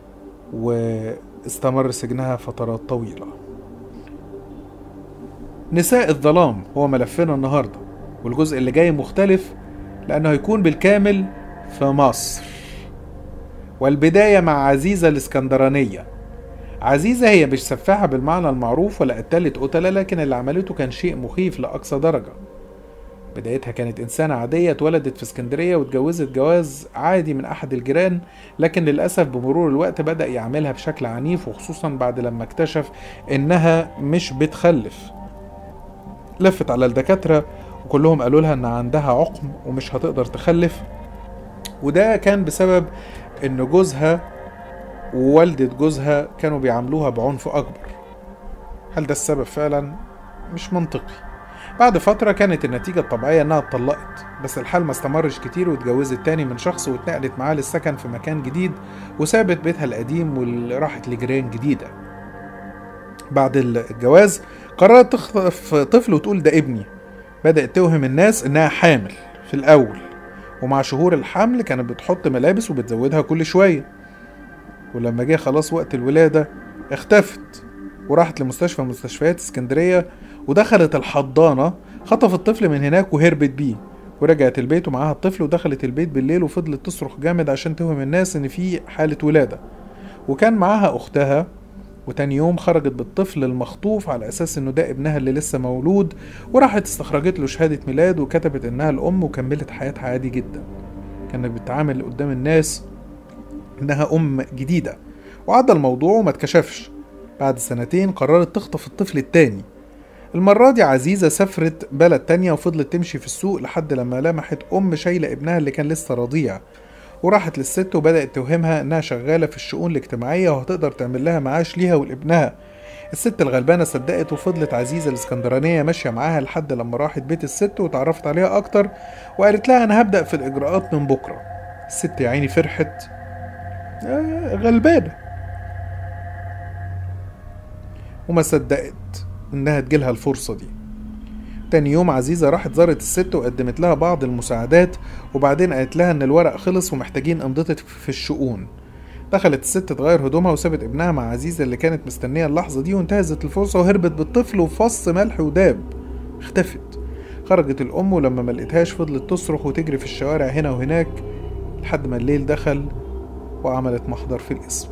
[SPEAKER 1] واستمر سجنها فترات طويلة نساء الظلام هو ملفنا النهاردة والجزء اللي جاي مختلف لأنه هيكون بالكامل في مصر والبداية مع عزيزة الاسكندرانية عزيزة هي مش سفاحة بالمعنى المعروف ولا قتلت قتلة لكن اللي عملته كان شيء مخيف لأقصى درجة بدايتها كانت إنسانة عادية اتولدت في اسكندرية واتجوزت جواز عادي من أحد الجيران لكن للأسف بمرور الوقت بدأ يعملها بشكل عنيف وخصوصا بعد لما اكتشف إنها مش بتخلف لفت على الدكاترة كلهم قالوا لها ان عندها عقم ومش هتقدر تخلف وده كان بسبب ان جوزها ووالدة جوزها كانوا بيعاملوها بعنف اكبر هل ده السبب فعلا مش منطقي بعد فترة كانت النتيجة الطبيعية انها اتطلقت بس الحال ما استمرش كتير واتجوزت تاني من شخص واتنقلت معاه للسكن في مكان جديد وسابت بيتها القديم وراحت لجيران جديدة بعد الجواز قررت تخطف طفل وتقول ده ابني بدأت توهم الناس إنها حامل في الأول ومع شهور الحمل كانت بتحط ملابس وبتزودها كل شوية ولما جه خلاص وقت الولادة اختفت وراحت لمستشفى مستشفيات اسكندرية ودخلت الحضانة خطف الطفل من هناك وهربت بيه ورجعت البيت ومعاها الطفل ودخلت البيت بالليل وفضلت تصرخ جامد عشان توهم الناس ان في حالة ولادة وكان معاها اختها وتاني يوم خرجت بالطفل المخطوف على اساس انه ده ابنها اللي لسه مولود وراحت استخرجت له شهادة ميلاد وكتبت انها الام وكملت حياتها عادي جدا كانت بتتعامل قدام الناس انها ام جديدة وعدى الموضوع وما اتكشفش بعد سنتين قررت تخطف الطفل التاني المرة دي عزيزة سافرت بلد تانية وفضلت تمشي في السوق لحد لما لمحت أم شايلة ابنها اللي كان لسه رضيع وراحت للست وبدأت توهمها إنها شغالة في الشؤون الاجتماعية وهتقدر تعمل لها معاش ليها ولابنها الست الغلبانة صدقت وفضلت عزيزة الاسكندرانية ماشية معاها لحد لما راحت بيت الست وتعرفت عليها أكتر وقالت لها أنا هبدأ في الإجراءات من بكرة الست يا عيني فرحت آه غلبانة وما صدقت إنها تجيلها الفرصة دي تاني يوم عزيزة راحت زارت الست وقدمت لها بعض المساعدات وبعدين قالت لها إن الورق خلص ومحتاجين أمضتك في الشؤون دخلت الست تغير هدومها وسابت ابنها مع عزيزة اللي كانت مستنية اللحظة دي وانتهزت الفرصة وهربت بالطفل وفص ملح وداب اختفت خرجت الأم ولما ما لقيتهاش فضلت تصرخ وتجري في الشوارع هنا وهناك لحد ما الليل دخل وعملت محضر في الاسم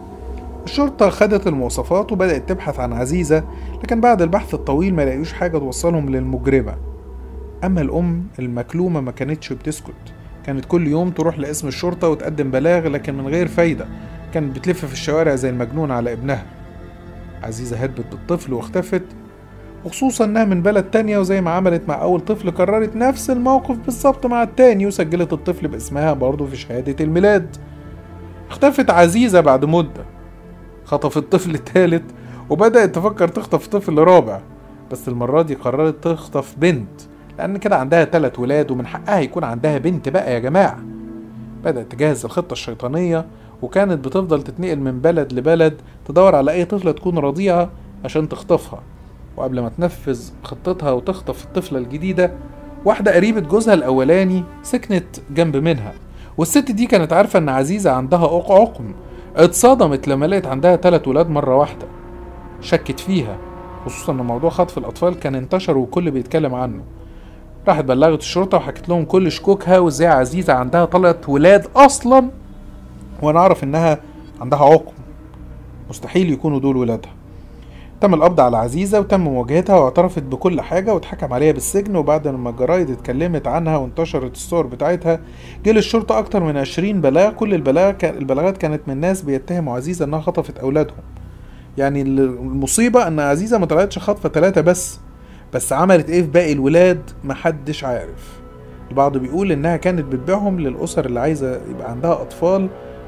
[SPEAKER 1] الشرطة خدت المواصفات وبدأت تبحث عن عزيزة لكن بعد البحث الطويل ما لقيوش حاجة توصلهم للمجرمة أما الأم المكلومة ما كانتش بتسكت كانت كل يوم تروح لاسم الشرطة وتقدم بلاغ لكن من غير فايدة كانت بتلف في الشوارع زي المجنون على ابنها عزيزة هربت بالطفل واختفت وخصوصا انها من بلد تانية وزي ما عملت مع اول طفل كررت نفس الموقف بالظبط مع التاني وسجلت الطفل باسمها برضه في شهادة الميلاد اختفت عزيزة بعد مدة خطفت طفل تالت وبدأت تفكر تخطف طفل رابع بس المرة دي قررت تخطف بنت لأن كده عندها تلات ولاد ومن حقها يكون عندها بنت بقى يا جماعة بدأت تجهز الخطة الشيطانية وكانت بتفضل تتنقل من بلد لبلد تدور على أي طفلة تكون رضيعة عشان تخطفها وقبل ما تنفذ خطتها وتخطف الطفلة الجديدة واحدة قريبة جوزها الأولاني سكنت جنب منها والست دي كانت عارفة إن عزيزة عندها عقم اتصدمت لما لقيت عندها تلات ولاد مرة واحدة شكت فيها خصوصا ان موضوع خطف الاطفال كان انتشر والكل بيتكلم عنه راحت بلغت الشرطة وحكت لهم كل شكوكها وازاي عزيزة عندها تلات ولاد اصلا وانا اعرف انها عندها عقم مستحيل يكونوا دول ولادها تم القبض على عزيزة وتم مواجهتها واعترفت بكل حاجة واتحكم عليها بالسجن وبعد ما الجرايد اتكلمت عنها وانتشرت الصور بتاعتها جه للشرطة أكتر من عشرين بلاغ كل البلاغ البلاغات كانت من ناس بيتهموا عزيزة إنها خطفت أولادهم يعني المصيبة إن عزيزة ما طلعتش خاطفة ثلاثة بس بس عملت إيه في باقي الولاد محدش عارف البعض بيقول إنها كانت بتبيعهم للأسر اللي عايزة يبقى عندها أطفال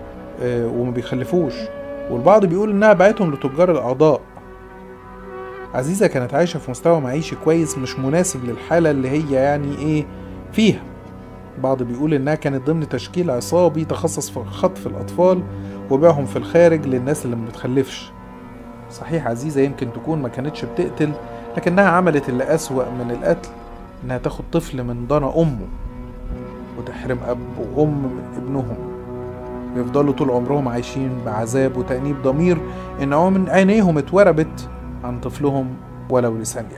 [SPEAKER 1] وما بيخلفوش والبعض بيقول إنها باعتهم لتجار الأعضاء عزيزة كانت عايشة في مستوى معيشي كويس مش مناسب للحالة اللي هي يعني ايه فيها بعض بيقول انها كانت ضمن تشكيل عصابي تخصص في خطف الاطفال وبيعهم في الخارج للناس اللي ما بتخلفش صحيح عزيزة يمكن تكون ما كانتش بتقتل لكنها عملت اللي أسوأ من القتل إنها تاخد طفل من ضنا أمه وتحرم أب وأم من ابنهم ويفضلوا طول عمرهم عايشين بعذاب وتأنيب ضمير إن من عينيهم اتوربت عن طفلهم ولو لثانية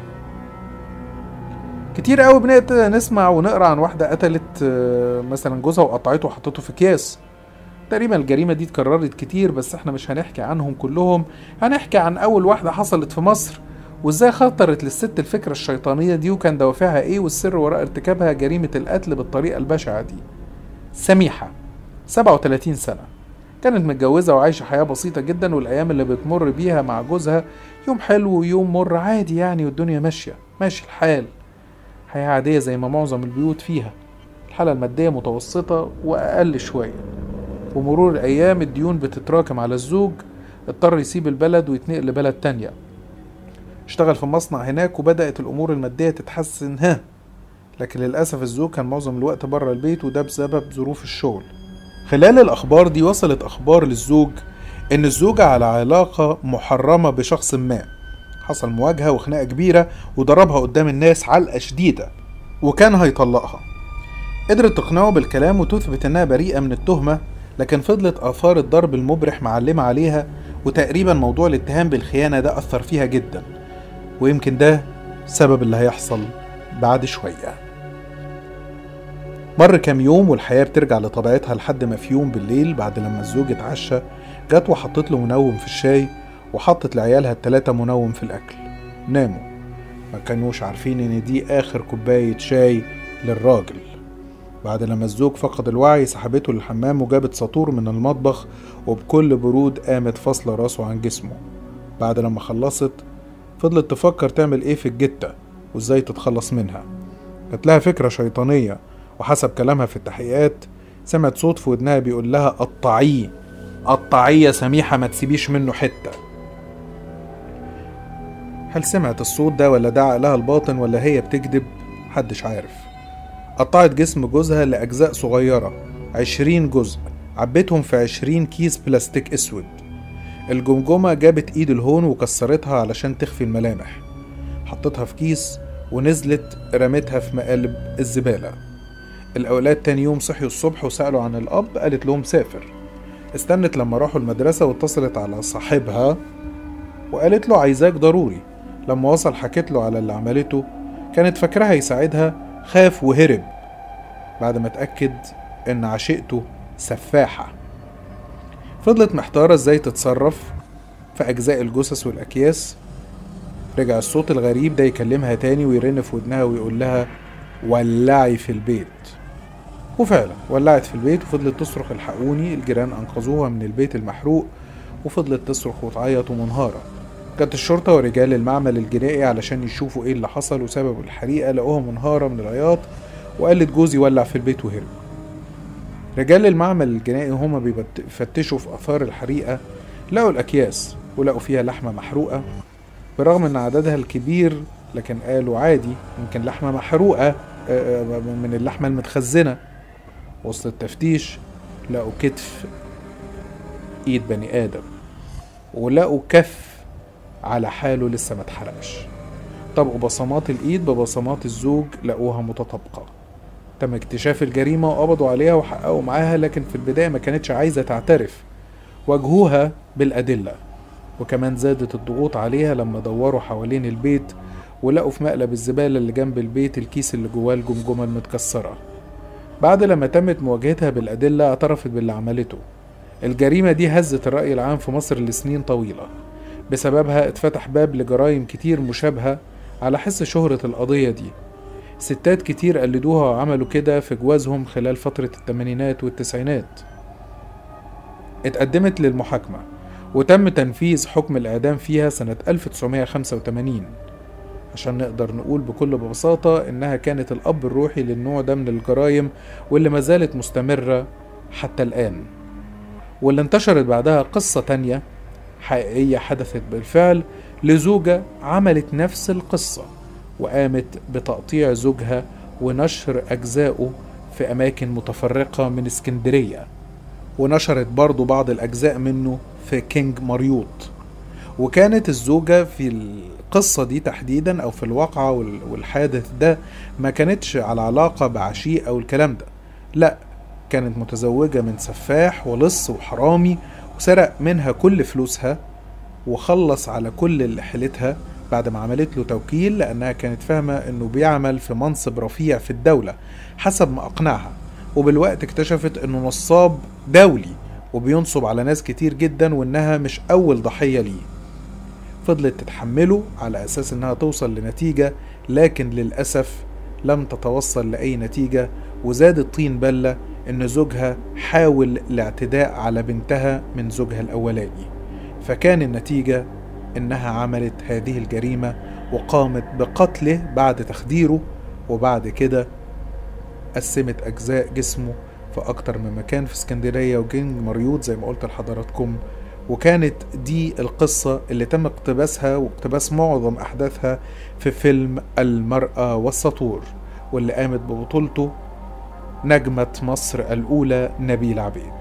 [SPEAKER 1] كتير قوي بنقدر نسمع ونقرا عن واحدة قتلت مثلا جوزها وقطعته وحطته في اكياس تقريبا الجريمة دي اتكررت كتير بس احنا مش هنحكي عنهم كلهم هنحكي عن أول واحدة حصلت في مصر وازاي خطرت للست الفكرة الشيطانية دي وكان دوافعها ايه والسر وراء ارتكابها جريمة القتل بالطريقة البشعة دي سميحة 37 سنة كانت متجوزة وعايشة حياة بسيطة جدا والأيام اللي بتمر بيها مع جوزها يوم حلو ويوم مر عادي يعني والدنيا ماشية ماشي الحال حياة عادية زي ما معظم البيوت فيها الحالة المادية متوسطة وأقل شوية ومرور الأيام الديون بتتراكم على الزوج اضطر يسيب البلد ويتنقل لبلد تانية اشتغل في مصنع هناك وبدأت الأمور المادية تتحسن ها لكن للأسف الزوج كان معظم الوقت بره البيت وده بسبب ظروف الشغل خلال الأخبار دي وصلت أخبار للزوج إن الزوجة على علاقة محرمة بشخص ما حصل مواجهة وخناقة كبيرة وضربها قدام الناس علقة شديدة وكان هيطلقها قدرت تقنعه بالكلام وتثبت إنها بريئة من التهمة لكن فضلت آثار الضرب المبرح معلمة عليها وتقريبا موضوع الاتهام بالخيانة ده أثر فيها جدا ويمكن ده سبب اللي هيحصل بعد شوية مر كام يوم والحياة بترجع لطبيعتها لحد ما في يوم بالليل بعد لما الزوج اتعشى جت وحطت له منوم في الشاي وحطت لعيالها التلاتة منوم في الأكل ناموا ما كانوش عارفين إن دي آخر كوباية شاي للراجل بعد لما الزوج فقد الوعي سحبته للحمام وجابت ساطور من المطبخ وبكل برود قامت فاصلة راسه عن جسمه بعد لما خلصت فضلت تفكر تعمل ايه في الجتة وازاي تتخلص منها جات لها فكرة شيطانية وحسب كلامها في التحقيقات سمعت صوت في ودنها بيقول لها قطعيه قطعيه يا سميحة ما تسيبيش منه حتة هل سمعت الصوت ده ولا ده عقلها الباطن ولا هي بتكذب محدش عارف قطعت جسم جوزها لأجزاء صغيرة عشرين جزء عبيتهم في عشرين كيس بلاستيك أسود الجمجمة جابت إيد الهون وكسرتها علشان تخفي الملامح حطتها في كيس ونزلت رمتها في مقالب الزبالة الأولاد تاني يوم صحيوا الصبح وسألوا عن الأب قالت لهم سافر استنت لما راحوا المدرسة واتصلت على صاحبها وقالت له عايزاك ضروري لما وصل حكت له على اللي عملته كانت فاكرها يساعدها خاف وهرب بعد ما اتأكد إن عشيقته سفاحة فضلت محتارة ازاي تتصرف في أجزاء الجثث والأكياس رجع الصوت الغريب ده يكلمها تاني ويرن في ودنها ويقول لها ولعي في البيت وفعلا ولعت في البيت وفضلت تصرخ الحقوني الجيران أنقذوها من البيت المحروق وفضلت تصرخ وتعيط ومنهارة جت الشرطة ورجال المعمل الجنائي علشان يشوفوا ايه اللي حصل وسبب الحريقة لقوها منهارة من العياط وقالت جوزي ولع في البيت وهرب رجال المعمل الجنائي هما بيفتشوا في آثار الحريقة لقوا الأكياس ولقوا فيها لحمة محروقة برغم إن عددها الكبير لكن قالوا عادي يمكن لحمة محروقة من اللحمة المتخزنة وسط التفتيش لقوا كتف ايد بني ادم ولقوا كف على حاله لسه ما اتحرقش طبقوا بصمات الايد ببصمات الزوج لقوها متطابقه تم اكتشاف الجريمه وقبضوا عليها وحققوا معاها لكن في البدايه ما كانتش عايزه تعترف واجهوها بالادله وكمان زادت الضغوط عليها لما دوروا حوالين البيت ولقوا في مقلب الزباله اللي جنب البيت الكيس اللي جواه الجمجمه المتكسره بعد لما تمت مواجهتها بالادله اعترفت باللي عملته الجريمة دي هزت الرأي العام في مصر لسنين طويلة بسببها اتفتح باب لجرائم كتير مشابهة على حس شهرة القضية دي ستات كتير قلدوها وعملوا كده في جوازهم خلال فترة الثمانينات والتسعينات اتقدمت للمحاكمة وتم تنفيذ حكم الإعدام فيها سنة 1985 عشان نقدر نقول بكل بساطة إنها كانت الأب الروحي للنوع ده من الجرائم واللي ما زالت مستمرة حتى الآن واللي انتشرت بعدها قصة تانية حقيقية حدثت بالفعل لزوجة عملت نفس القصة وقامت بتقطيع زوجها ونشر أجزائه في أماكن متفرقة من اسكندرية ونشرت برضو بعض الأجزاء منه في كينج مريوط وكانت الزوجة في القصة دي تحديدا أو في الواقعة والحادث ده ما كانتش على علاقة بعشيق أو الكلام ده لأ كانت متزوجة من سفاح ولص وحرامي وسرق منها كل فلوسها وخلص على كل اللي حيلتها بعد ما عملت له توكيل لأنها كانت فاهمة إنه بيعمل في منصب رفيع في الدولة حسب ما أقنعها وبالوقت اكتشفت إنه نصاب دولي وبينصب على ناس كتير جدا وإنها مش أول ضحية ليه فضلت تتحمله على أساس إنها توصل لنتيجة لكن للأسف لم تتوصل لأي نتيجة وزاد الطين بلة إن زوجها حاول الاعتداء على بنتها من زوجها الأولاني فكان النتيجة إنها عملت هذه الجريمة وقامت بقتله بعد تخديره وبعد كده قسمت أجزاء جسمه في أكتر من مكان في اسكندرية وجنج مريوط زي ما قلت لحضراتكم وكانت دي القصة اللي تم اقتباسها واقتباس معظم أحداثها في فيلم المرأة والسطور واللي قامت ببطولته نجمة مصر الأولى نبيل عبيد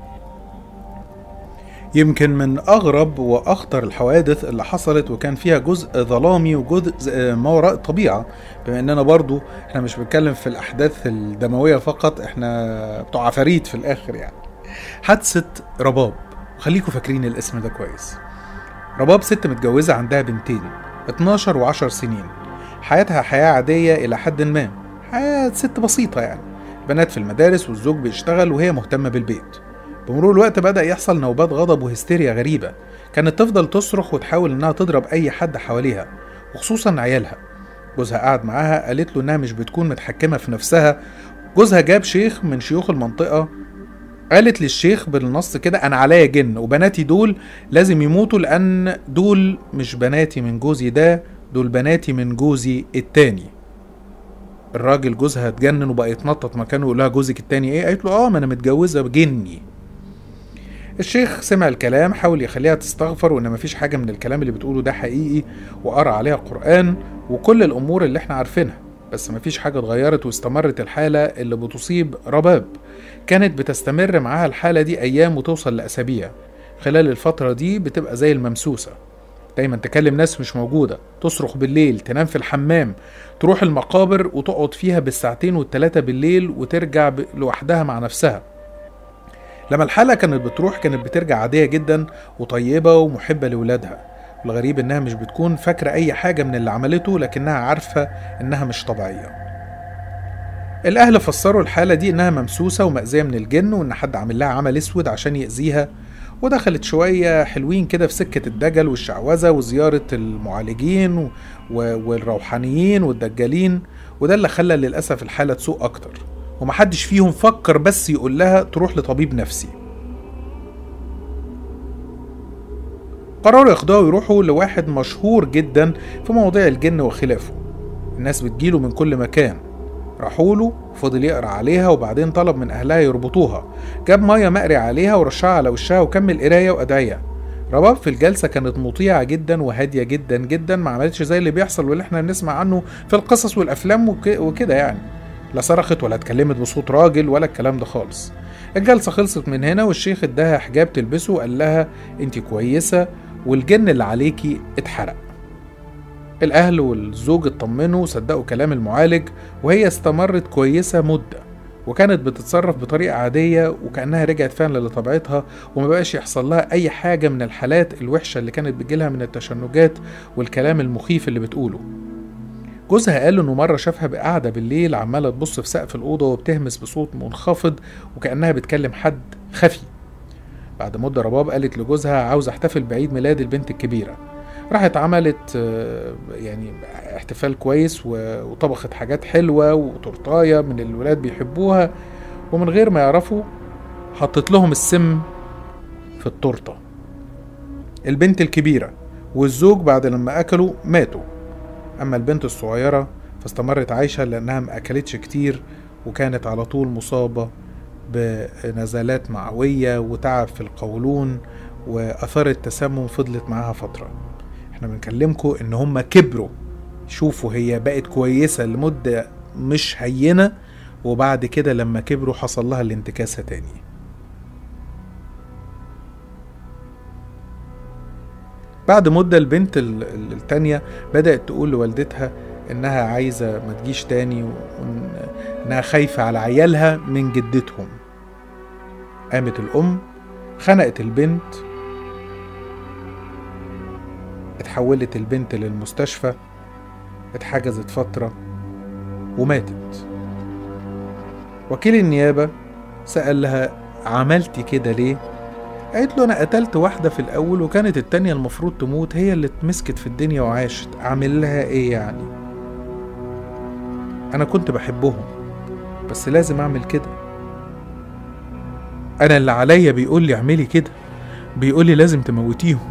[SPEAKER 1] يمكن من أغرب وأخطر الحوادث اللي حصلت وكان فيها جزء ظلامي وجزء ما وراء الطبيعة بما إننا برضو إحنا مش بنتكلم في الأحداث الدموية فقط إحنا بتوع عفاريت في الآخر يعني حادثة رباب خليكم فاكرين الاسم ده كويس رباب ست متجوزة عندها بنتين 12 و10 سنين حياتها حياة عادية إلى حد ما حياة ست بسيطة يعني بنات في المدارس والزوج بيشتغل وهي مهتمة بالبيت بمرور الوقت بدأ يحصل نوبات غضب وهستيريا غريبة كانت تفضل تصرخ وتحاول إنها تضرب أي حد حواليها وخصوصا عيالها جوزها قعد معاها قالت له إنها مش بتكون متحكمة في نفسها جوزها جاب شيخ من شيوخ المنطقة قالت للشيخ بالنص كده أنا عليا جن وبناتي دول لازم يموتوا لأن دول مش بناتي من جوزي ده دول بناتي من جوزي التاني الراجل جوزها اتجنن وبقى يتنطط مكانه ويقول لها جوزك التاني ايه قالت له اه ما انا متجوزه بجني الشيخ سمع الكلام حاول يخليها تستغفر وان مفيش حاجه من الكلام اللي بتقوله ده حقيقي وقرا عليها قران وكل الامور اللي احنا عارفينها بس مفيش حاجه اتغيرت واستمرت الحاله اللي بتصيب رباب كانت بتستمر معاها الحاله دي ايام وتوصل لاسابيع خلال الفتره دي بتبقى زي الممسوسه دايما تكلم ناس مش موجودة تصرخ بالليل تنام في الحمام تروح المقابر وتقعد فيها بالساعتين والتلاتة بالليل وترجع ب- لوحدها مع نفسها لما الحالة كانت بتروح كانت بترجع عادية جدا وطيبة ومحبة لولادها الغريب انها مش بتكون فاكرة اي حاجة من اللي عملته لكنها عارفة انها مش طبيعية الاهل فسروا الحالة دي انها ممسوسة ومأذية من الجن وان حد عامل لها عمل اسود عشان يأذيها ودخلت شوية حلوين كده في سكة الدجل والشعوذة وزيارة المعالجين و- و- والروحانيين والدجالين وده اللي خلى للأسف الحالة تسوء أكتر ومحدش فيهم فكر بس يقول لها تروح لطبيب نفسي قرروا ياخدوها ويروحوا لواحد مشهور جدا في مواضيع الجن وخلافه الناس بتجيله من كل مكان راحوا له فضل يقرا عليها وبعدين طلب من اهلها يربطوها جاب ميه مقري عليها ورشها على وشها وكمل قرايه وادعيه رباب في الجلسة كانت مطيعة جدا وهادية جدا جدا ما عملتش زي اللي بيحصل واللي احنا بنسمع عنه في القصص والأفلام وك- وكده يعني لا صرخت ولا اتكلمت بصوت راجل ولا الكلام ده خالص الجلسة خلصت من هنا والشيخ اداها حجاب تلبسه وقال لها انت كويسة والجن اللي عليكي اتحرق الأهل والزوج اطمنوا وصدقوا كلام المعالج وهي استمرت كويسة مدة وكانت بتتصرف بطريقة عادية وكأنها رجعت فعلا لطبيعتها وما بقاش يحصل لها أي حاجة من الحالات الوحشة اللي كانت بتجيلها من التشنجات والكلام المخيف اللي بتقوله جوزها قال انه مرة شافها قاعدة بالليل عمالة تبص في سقف الأوضة وبتهمس بصوت منخفض وكأنها بتكلم حد خفي بعد مدة رباب قالت لجوزها عاوز احتفل بعيد ميلاد البنت الكبيرة راحت عملت آه، يعني احتفال كويس و- وطبخت حاجات حلوة وتورتاية من اللي الولاد بيحبوها ومن غير ما يعرفوا حطت لهم السم في التورتة البنت الكبيرة والزوج بعد لما أكلوا ماتوا أما البنت الصغيرة فاستمرت عايشة لأنها ما أكلتش كتير وكانت على طول مصابة بنزلات معوية وتعب في القولون وأثار التسمم فضلت معاها فترة احنا بنكلمكم ان هم كبروا شوفوا هي بقت كويسة لمدة مش هينة وبعد كده لما كبروا حصل لها الانتكاسة تاني بعد مدة البنت ال- ال- التانية بدأت تقول لوالدتها إنها عايزة ما تجيش تاني وإنها خايفة على عيالها من جدتهم قامت الأم خنقت البنت اتحولت البنت للمستشفى اتحجزت فترة وماتت وكيل النيابة سألها عملتي كده ليه؟ قالت له أنا قتلت واحدة في الأول وكانت التانية المفروض تموت هي اللي اتمسكت في الدنيا وعاشت أعمل لها إيه يعني؟ أنا كنت بحبهم بس لازم أعمل كده أنا اللي عليا بيقول لي اعملي كده بيقول لي لازم تموتيهم